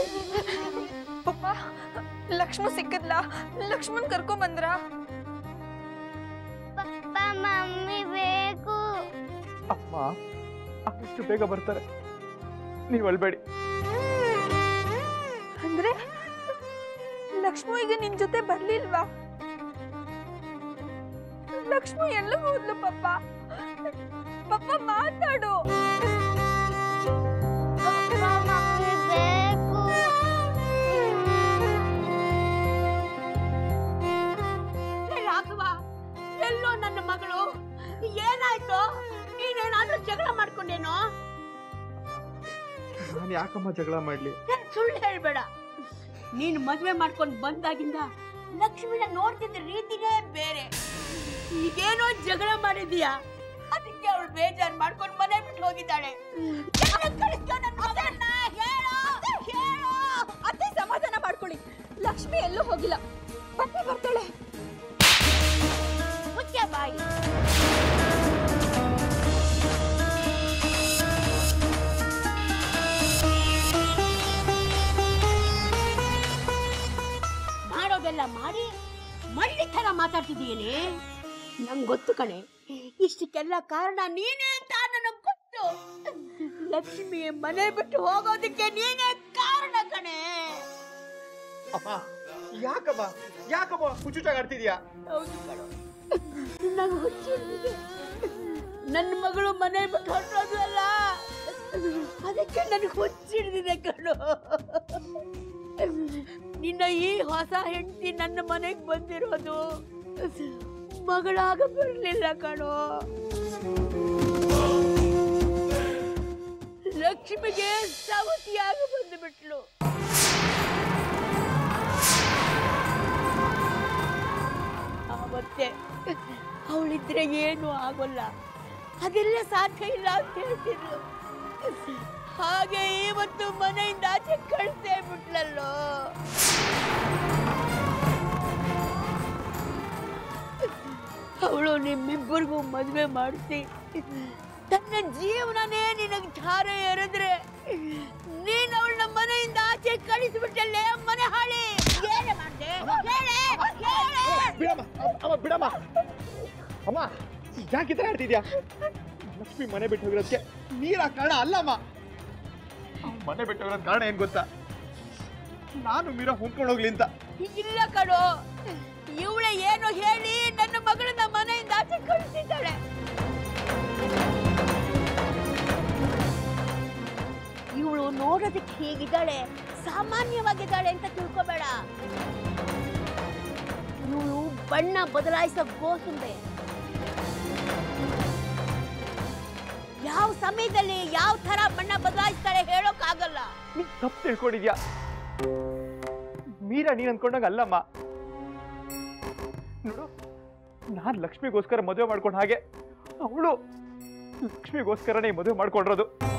ಪಪ್ಪ ಲಕ್ಷ್ಮಣ ಸಿಕ್ಕದ್ಲ ಲಕ್ಷ್ಮಣ್ ಕರ್ಕೊಂಡ್ ಬಂದ್ರ papa mummy ಬೇಕು ಅಮ್ಮ ಆದಷ್ಟು ಬೇಗ ಬರ್ತಾರೆ ನೀವು ಅಳ್ಬೇಡಿ ಅಂದ್ರೆ ಲಕ್ಷ್ಮು ಈಗ ನಿನ್ ಜೊತೆ ಬರ್ಲಿಲ್ವಾ ಲಕ್ಷ್ಮು ಎಲ್ಲ ಹೋದ್ಲು ಪಪ್ಪ ಪಪ್ಪ ಮಾತಾಡು ಪಪ್ಪ ಮಮ್ಮಿ ಬೇಕು ರಾಘವ ಎಲ್ಲೋ ನನ್ನ ಮಗಳು ಏನಾಯ್ತು ನೀನೇನಾದ್ರೂ ಜಗಳ ಮಾಡ್ಕೊಂಡೇನೋ ನಾನು ಯಾಕಮ್ಮ ಜಗಳ ಮಾಡ್ಲಿ ಏ, ಸುಳ್ಳು ಹೇಳ್ಬೇಡ ನೀನು ಮದ್ವೆ ಮಾಡ್ಕೊಂಡು ಬಂದಾಗಿಂದ ಲಕ್ಷ್ಮಿನ ನೋಡ್ತಿದ್ದ ರೀತಿನೇ ಬೇರೆ ಈಗೇನೋ ಜಗಳ ಮಾಡಿದೀಯಾ ಅದಕ್ಕೆ ಅವಳು ಬೇಜಾರ್ ಮಾಡ್ಕೊಂಡು ಮನೆ ಬಿಟ್ಟು ಹೋಗಿದ್ದಾಳೆ ಯಾರನ್ನ ಕಳಿಸ್ತೀಯೋ ನನ್ ಮಗನ್ನ? ಹೇಳು, ಹೇಳು. ಅತ್ತೆ ಸಮಾಧಾನ ಮಾಡ್ಕೊಳ್ಳಿ ಲಕ್ಷ್ಮಿ ಎಲ್ಲೂ ಹೋಗಿಲ್ಲ ಮತ್ತೆ ಬರ್ತಾಳೆ ಮುಚ್ಚೆ ಬಾಯಿ ಮಾಡೋದೆಲ್ಲ ಮಾಡಿ ಮಳ್ಳಿ ತರ ಮಾತಾಡ್ತಿದೀಯೇನೆ ನಂಗ್ ಗೊತ್ತು ಕಣೆ ಇಷ್ಟಕ್ಕೆಲ್ಲ ಕಾರಣ ನೀನೇ ಅಂತ ನನಗ್ ಗೊತ್ತು ಲಕ್ಷ್ಮಿ ಮನೆ ಬಿಟ್ಟು ಹೋಗೋದಕ್ಕೆ ನೀನೇ ಕಾರಣ ಕಣೆ ಅಮ್ಮ ಯಾಕಮ್ಮ ಯಾಕಮ್ಮ ಹುಚ್ಚುಚ್ಚಾಗಿ ಆಡ್ತಿದ್ಯಾ ಹೌದು ಕಣೋ ನಂಗೆ ಹುಚ್ಚಿಡ್ದಿದೆ ನನ್ನ ಮಗಳು ಮನೆ ಬಿಟ್ಟು ಹೊರಟೋದು ಅಲ್ಲ ಅದಕ್ಕೆ ನನಗೆ ಹುಚ್ಚಿಡ್ದಿದೆ ಕಣೋ ನಿನ್ನ ಈ ಹೊಸ ಹೆಂಡತಿ ನನ್ನ ಮನೆಗೆ ಬಂದಿರೋದು ಮಗಳಾಗ ಬರಲಿಲ್ಲ ಕಣೋ ಲಕ್ಷ್ಮಿಗೆ ಸವತಿಯಾಗಿ ಬಂದುಬಿಟ್ಲು ಆವತ್ತೆ ಅವಳಿದ್ರೆ ಏನು ಆಗೋಲ್ಲ ಅದೆಲ್ಲ ಸಾಧ್ಯ ಇಲ್ಲ ಅಂತ ಹೇಳ್ತಿದ್ರು ಹಾಗೆ ಇವತ್ತು ಮನೆಯಿಂದ ಆಚೆ ಕಳಿಸೇ ಬಿಟ್ಲಲ್ಲೋ ಅವಳು ನಿಮ್ಮಿಬ್ಬರಿಗೂ ಮದುವೆ ಮಾಡಿಸಿ ತನ್ನ ಜೀವನನೇ ನಿನಗೆ ಧಾರೆ ಎರೆದ್ರೆ ನೀನು ಅವಳನ್ನ ಮನೆಯಿಂದ ಆಚೆ ಕಳಿಸ್ಬಿಟ್ಟಲ್ಲೇ ಮನೆ ಹಾಳಿ ಏನೇ ಮಾಡ್ದೆ ಹೇಳೆ ಹೇಳೆ ಬಿಡಮ್ಮ ಅಮ್ಮ ಬಿಡಮ್ಮ ಅಮ್ಮ ಯಾಕೆ ಈ ಥರ ಆಡ್ತಿದ್ಯಾ ಲಕ್ಷ್ಮಿ ಮನೆ ಬಿಟ್ಟು ಹೋಗಿರೋದಕ್ಕೆ ನೀರ ಕಾರಣ ಅಲ್ಲಮ್ಮ ಅವ್ನ್ ಮನೆ ಬಿಟ್ಟು ಹೋಗಿರೋದ್ ಕಾರಣ ಏನ್ ಗೊತ್ತಾ ನಾನು ಮೀರಾ ಹೊಂದ್ಕೊಂಡು ಹೋಗ್ಲಿ ಅಂತ ಇಲ್ಲ ಕಣೋ ಇವಳೆ ಏನು ಹೇಳಿ ನನ್ನ ಮಗಳನ್ನ ಮನೆಯಿಂದ ಆಚೆ ಕಳಿಸಿದ್ದಾಳೆ ಇವಳು ನೋಡೋದಕ್ಕೆ ಹೇಗಿದ್ದಾಳೆ ಸಾಮಾನ್ಯವಾಗಿದ್ದಾಳೆ ಅಂತ ತಿಳ್ಕೊಬೇಡ ಇವಳು ಬಣ್ಣ ಬದಲಾಯಿಸೋ ಗೋಸುಂಬೆ ಯಾವ ಸಮಯದಲ್ಲಿ ಯಾವ ತರ ಬಣ್ಣ ಬದಲಾಯಿಸ್ತಾಳೆ ಹೇಳೋಕ್ಕಾಗಲ್ಲ ನೀನ್ ತಪ್ಪು ತಿಳ್ಕೊಂಡಿದ್ಯಾ ಮೀರಾ ನೀನ್ ಅನ್ಕೊಂಡಂಗ ಅಲ್ಲಮ್ಮ ನೋಡು ನಾನ್ ಲಕ್ಷ್ಮಿಗೋಸ್ಕರ ಮದುವೆ ಮಾಡ್ಕೊಂಡ ಹಾಗೆ ಅವಳು ಲಕ್ಷ್ಮಿಗೋಸ್ಕರನೇ ಈ ಮದುವೆ ಮಾಡ್ಕೊಂಡಿರೋದು